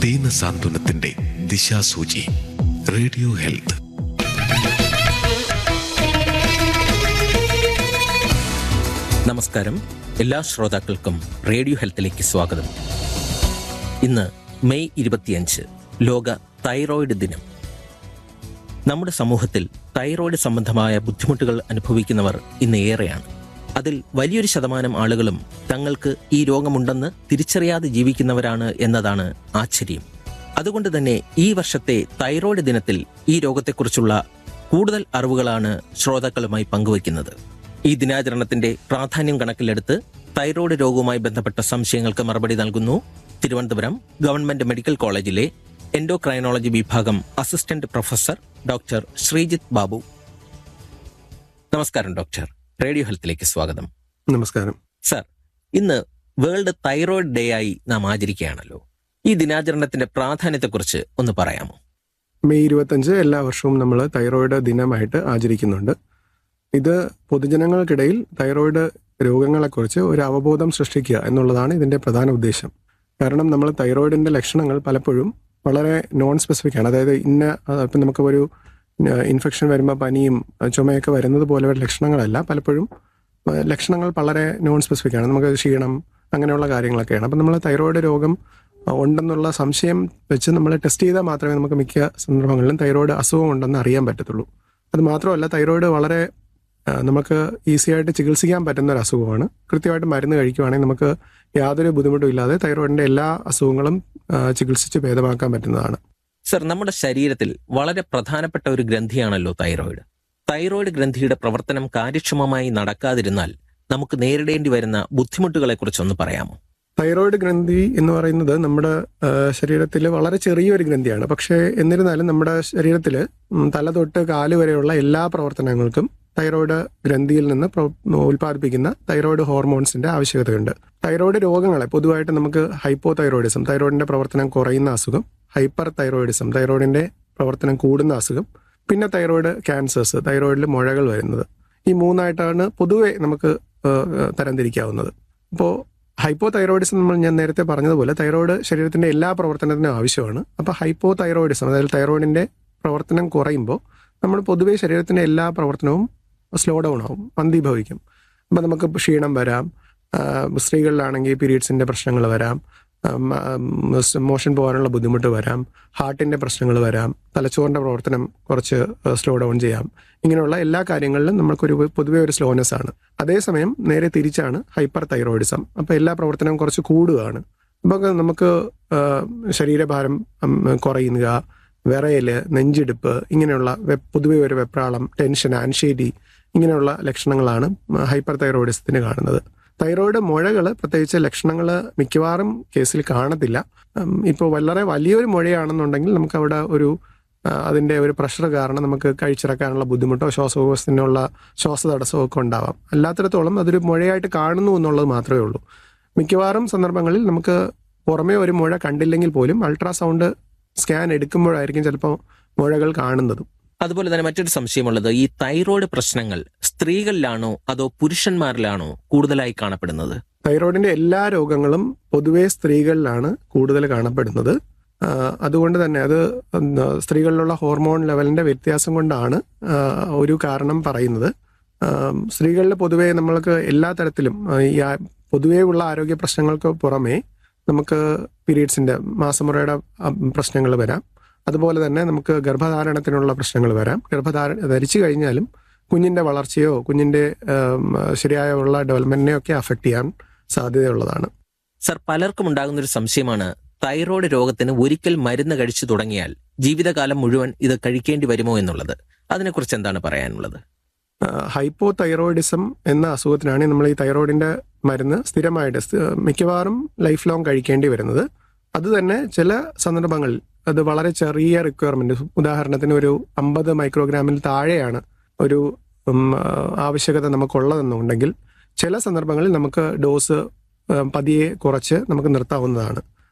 ദീന സാന്ത്വനത്തിന്റെ ദിശാസൂചി radio health നമസ്കാരം എല്ലാ ശ്രോതാക്കൾക്കും റേഡിയോ ഹെൽത്തിലേക്ക് സ്വാഗതം ഇന്ന് മെയ് ഇരുപത്തിയഞ്ച് ലോക തൈറോയിഡ് ദിനം നമ്മുടെ സമൂഹത്തിൽ തൈറോയിഡ് സംബന്ധമായ ബുദ്ധിമുട്ടുകൾ അനുഭവിക്കുന്നവർ ഇന്ന് ഏറെയാണ് അതിൽ വലിയൊരു ശതമാനം ആളുകളും തങ്ങൾക്ക് ഈ രോഗമുണ്ടെന്ന് തിരിച്ചറിയാതെ ജീവിക്കുന്നവരാണ് എന്നതാണ് ആശ്ചര്യം അതുകൊണ്ട് തന്നെ ഈ വർഷത്തെ തൈറോയിഡ് ദിനത്തിൽ ഈ രോഗത്തെക്കുറിച്ചുള്ള കൂടുതൽ അറിവുകളാണ് ശ്രോതാക്കളുമായി പങ്കുവയ്ക്കുന്നത് ഈ ദിനാചരണത്തിന്റെ പ്രാധാന്യം കണക്കിലെടുത്ത് തൈറോയ്ഡ് രോഗവുമായി ബന്ധപ്പെട്ട സംശയങ്ങൾക്ക് മറുപടി നൽകുന്നു തിരുവനന്തപുരം ഗവൺമെന്റ് മെഡിക്കൽ കോളേജിലെ എൻഡോക്രൈനോളജി വിഭാഗം assistant professor doctor Sreejith Babu നമസ്കാരം ഡോക്ടർ റേഡിയോ ഹെൽത്തിലേക്ക് സ്വാഗതം നമസ്കാരം സർ ഇന്ന് വേൾഡ് തൈറോയ്ഡ് ഡേ ആയി നാം ആചരിക്കുകയാണല്ലോ ഈ ദിനാചരണത്തിന്റെ പ്രാധാന്യത്തെക്കുറിച്ച് ഒന്ന് പറയാമോ മെയ് ഇരുപത്തഞ്ച് എല്ലാ വർഷവും നമ്മൾ തൈറോയിഡ് ദിനമായിട്ട് ആചരിക്കുന്നുണ്ട് ഇത് പൊതുജനങ്ങൾക്കിടയിൽ തൈറോയിഡ് രോഗങ്ങളെക്കുറിച്ച് ഒരു അവബോധം സൃഷ്ടിക്കുക എന്നുള്ളതാണ് ഇതിന്റെ പ്രധാന ഉദ്ദേശം കാരണം നമ്മൾ തൈറോയിഡിന്റെ ലക്ഷണങ്ങൾ പലപ്പോഴും വളരെ നോൺ സ്പെസിഫിക് ആണ് അതായത് ഇന്ന ആ, ഇപ്പം നമുക്ക് ഒരു ഇൻഫെക്ഷൻ വരുമ്പോൾ പനിയും ആ, ചുമയൊക്കെ വരുന്നത് പോലെ ലക്ഷണങ്ങളല്ല പലപ്പോഴും ആ, ലക്ഷണങ്ങൾ വളരെ നോൺ സ്പെസിഫിക് ആണ് നമുക്ക് ക്ഷീണം അങ്ങനെയുള്ള കാര്യങ്ങളൊക്കെയാണ് അപ്പം നമ്മൾ തൈറോയിഡ് രോഗം ആ, ഉണ്ടെന്നുള്ള സംശയം വെച്ച് നമ്മൾ ടെസ്റ്റ് ചെയ്താൽ മാത്രമേ നമുക്ക് മിക്ക സന്ദർഭങ്ങളിലും തൈറോയിഡ് അസുഖം ഉണ്ടെന്ന് അറിയാൻ പറ്റത്തുള്ളൂ അത് മാത്രമല്ല തൈറോയിഡ് വളരെ ആ, നമുക്ക് ഈസി ആയിട്ട് ചികിത്സിക്കാൻ പറ്റുന്ന ഒരു അസുഖമാണ് കൃത്യമായിട്ട് മരുന്ന് കഴിക്കുവാണെങ്കിൽ നമുക്ക് യാതൊരു ബുദ്ധിമുട്ടും ഇല്ലാതെ തൈറോയിഡിന്റെ എല്ലാ അസുഖങ്ങളും ആ, ചികിത്സിച്ച് ഭേദമാക്കാൻ പറ്റുന്നതാണ് സർ നമ്മുടെ ശരീരത്തിൽ വളരെ പ്രധാനപ്പെട്ട ഒരു ഗ്രന്ഥിയാണല്ലോ തൈറോയിഡ് തൈറോയിഡ് ഗ്രന്ഥിയുടെ പ്രവർത്തനം കാര്യക്ഷമമായി നടക്കാതിരുന്നാൽ നമുക്ക് നേരിടേണ്ടി വരുന്ന ബുദ്ധിമുട്ടുകളെ കുറിച്ചൊന്ന് പറയാമോ തൈറോയിഡ് ഗ്രന്ഥി എന്ന് പറയുന്നത് നമ്മുടെ ശരീരത്തിൽ വളരെ ചെറിയൊരു ഗ്രന്ഥിയാണ് പക്ഷേ എന്നിരുന്നാലും നമ്മുടെ ശരീരത്തിൽ തല തൊട്ട് കാല് വരെയുള്ള എല്ലാ പ്രവർത്തനങ്ങൾക്കും തൈറോയിഡ് ഗ്രന്ഥിയിൽ നിന്ന് പ്രോ- ഉൽപ്പാദിപ്പിക്കുന്ന തൈറോയിഡ് ഹോർമോൺസിന്റെ ആവശ്യകതയുണ്ട് തൈറോയിഡ് രോഗങ്ങളെ പൊതുവായിട്ട് നമുക്ക് ഹൈപ്പോ തൈറോയിഡിസം തൈറോയിഡിന്റെ പ്രവർത്തനം കുറയുന്ന അസുഖം ഹൈപ്പർ തൈറോയിഡിസം തൈറോയിഡിന്റെ പ്രവർത്തനം കൂടുന്ന അസുഖം പിന്നെ തൈറോയിഡ് ക്യാൻസേഴ്സ് തൈറോയിഡിൽ മുഴകൾ വരുന്നത് ഈ മൂന്നായിട്ടാണ് പൊതുവെ നമുക്ക് ഏഹ്, ഏഹ്, തരംതിരിക്കാവുന്നത് അപ്പോൾ ഹൈപ്പോ തൈറോയിഡിസം നമ്മൾ ഞാൻ നേരത്തെ പറഞ്ഞതുപോലെ തൈറോയിഡ് ശരീരത്തിന്റെ എല്ലാ പ്രവർത്തനത്തിനും ആവശ്യമാണ് അപ്പോൾ ഹൈപ്പോ തൈറോയിഡിസം അതായത് തൈറോയിഡിന്റെ പ്രവർത്തനം കുറയുമ്പോൾ നമ്മൾ പൊതുവെ ശരീരത്തിന്റെ എല്ലാ പ്രവർത്തനവും സ്ലോ ഡൗൺ ആവും മന്ദീഭവിക്കും അപ്പം നമുക്ക് ക്ഷീണം വരാം ആ, സ്ത്രീകളിലാണെങ്കിൽ പീരീഡ്സിന്റെ പ്രശ്നങ്ങൾ വരാം മോഷൻ പോകാനുള്ള ബുദ്ധിമുട്ട് വരാം ഹാർട്ടിന്റെ പ്രശ്നങ്ങൾ വരാം തലച്ചോറിന്റെ പ്രവർത്തനം കുറച്ച് സ്ലോ ഡൗൺ ചെയ്യാം ഇങ്ങനെയുള്ള എല്ലാ കാര്യങ്ങളിലും നമുക്കൊരു പൊതുവെ ഒരു സ്ലോനെസ് ആണ് അതേസമയം നേരെ തിരിച്ചാണ് ഹൈപ്പർ തൈറോയിഡിസം അപ്പോൾ എല്ലാ പ്രവർത്തനവും കുറച്ച് കൂടുകയാണ് അപ്പോൾ നമുക്ക് ആ, ശരീരഭാരം ഉം, കുറയുക വിറയല് നെഞ്ചിടിപ്പ് ഇങ്ങനെയുള്ള വെ- പൊതുവെ ഒരു വെപ്രാളം ടെൻഷൻ ആൻഷൈറ്റി ഇങ്ങനെയുള്ള ലക്ഷണങ്ങളാണ് ഹൈപ്പർ തൈറോയിഡിസത്തിന് കാണുന്നത് തൈറോയിഡ് മുഴകൾ പ്രത്യേകിച്ച് ലക്ഷണങ്ങൾ മിക്കവാറും കേസിൽ കാണത്തില്ല ഇപ്പോൾ വളരെ വലിയൊരു മുഴയാണെന്നുണ്ടെങ്കിൽ നമുക്ക് അവിടെ ഒരു ആ, അതിന്റെ ഒരു പ്രഷർ കാരണം നമുക്ക് കഴിച്ചിറക്കാനുള്ള ബുദ്ധിമുട്ടോ ശ്വാസകോശത്തിനുള്ള ശ്വാസതടസ്സമോ ഒക്കെ ഉണ്ടാവാം അല്ലാത്തിടത്തോളം അതൊരു മുഴയായിട്ട് കാണുന്നു എന്നുള്ളത് മാത്രമേ ഉള്ളൂ മിക്കവാറും സന്ദർഭങ്ങളിൽ നമുക്ക് പുറമേ ഒരു മുഴ കണ്ടില്ലെങ്കിൽ പോലും അൾട്രാസൗണ്ട് സ്കാൻ എടുക്കുമ്പോഴായിരിക്കും ചിലപ്പോൾ മുഴകൾ കാണുന്നതും അതുപോലെ തന്നെ മറ്റൊരു സംശയമുള്ളത് ഈ തൈറോയ്ഡ് പ്രശ്നങ്ങൾ സ്ത്രീകളിലാണോ അതോ പുരുഷന്മാരിലാണോ കൂടുതലായി കാണപ്പെടുന്നത് തൈറോയിഡിന്റെ എല്ലാ രോഗങ്ങളും പൊതുവെ സ്ത്രീകളിലാണ് കൂടുതൽ കാണപ്പെടുന്നത് ആ, അതുകൊണ്ട് തന്നെ അത് എന്താ, സ്ത്രീകളിലുള്ള ഹോർമോൺ ലെവലിന്റെ വ്യത്യാസം കൊണ്ടാണ് ആ, ഒരു കാരണം പറയുന്നത് ആ, സ്ത്രീകളിൽ പൊതുവെ നമ്മൾക്ക് എല്ലാ തരത്തിലും ആ, ഈ ആ- പൊതുവേ ഉള്ള ആരോഗ്യ പ്രശ്നങ്ങൾക്ക് പുറമേ നമുക്ക് പീരീഡ്സിന്റെ മാസമുറയുടെ പ്രശ്നങ്ങൾ വരാം അതുപോലെ തന്നെ നമുക്ക് ഗർഭധാരണത്തിനുള്ള പ്രശ്നങ്ങൾ വരാം ഗർഭധാരണ ധരിച്ചു കഴിഞ്ഞാലും കുഞ്ഞിന്റെ വളർച്ചയോ കുഞ്ഞിന്റെ ആം, ശരിയായ ഉള്ള ഡെവലപ്മെന്റിനെയോ ഒക്കെ അഫക്റ്റ് ചെയ്യാൻ സാധ്യതയുള്ളതാണ് സർ പലർക്കും ഉണ്ടാകുന്ന ഒരു സംശയമാണ് തൈറോയ്ഡ് രോഗത്തിന് ഒരിക്കൽ മരുന്ന് കഴിച്ചു തുടങ്ങിയാൽ ജീവിതകാലം മുഴുവൻ ഇത് കഴിക്കേണ്ടി വരുമോ എന്നുള്ളത് അതിനെക്കുറിച്ച് എന്താണ് പറയാനുള്ളത് ഹൈപ്പോ തൈറോയിഡിസം എന്ന അസുഖത്തിനാണ് നമ്മൾ ഈ തൈറോയിഡിന്റെ മരുന്ന് സ്ഥിരമായിട്ട് സ്ഥി- മിക്കവാറും ലൈഫ് ലോങ് കഴിക്കേണ്ടി വരുന്നത് അത് തന്നെ ചില സന്ദർഭങ്ങളിൽ അത് വളരെ ചെറിയ റിക്വയർമെന്റ് ഉദാഹരണത്തിന് ഒരു അമ്പത് മൈക്രോഗ്രാമിൽ താഴെയാണ് ഒരു ഉം, ആ, ആവശ്യകത നമുക്കുള്ളതെന്നുണ്ടെങ്കിൽ ചില സന്ദർഭങ്ങളിൽ നമുക്ക് ഡോസ് ആ, പതിയെ കുറച്ച് നമുക്ക് നിർത്താവുന്നതാണ്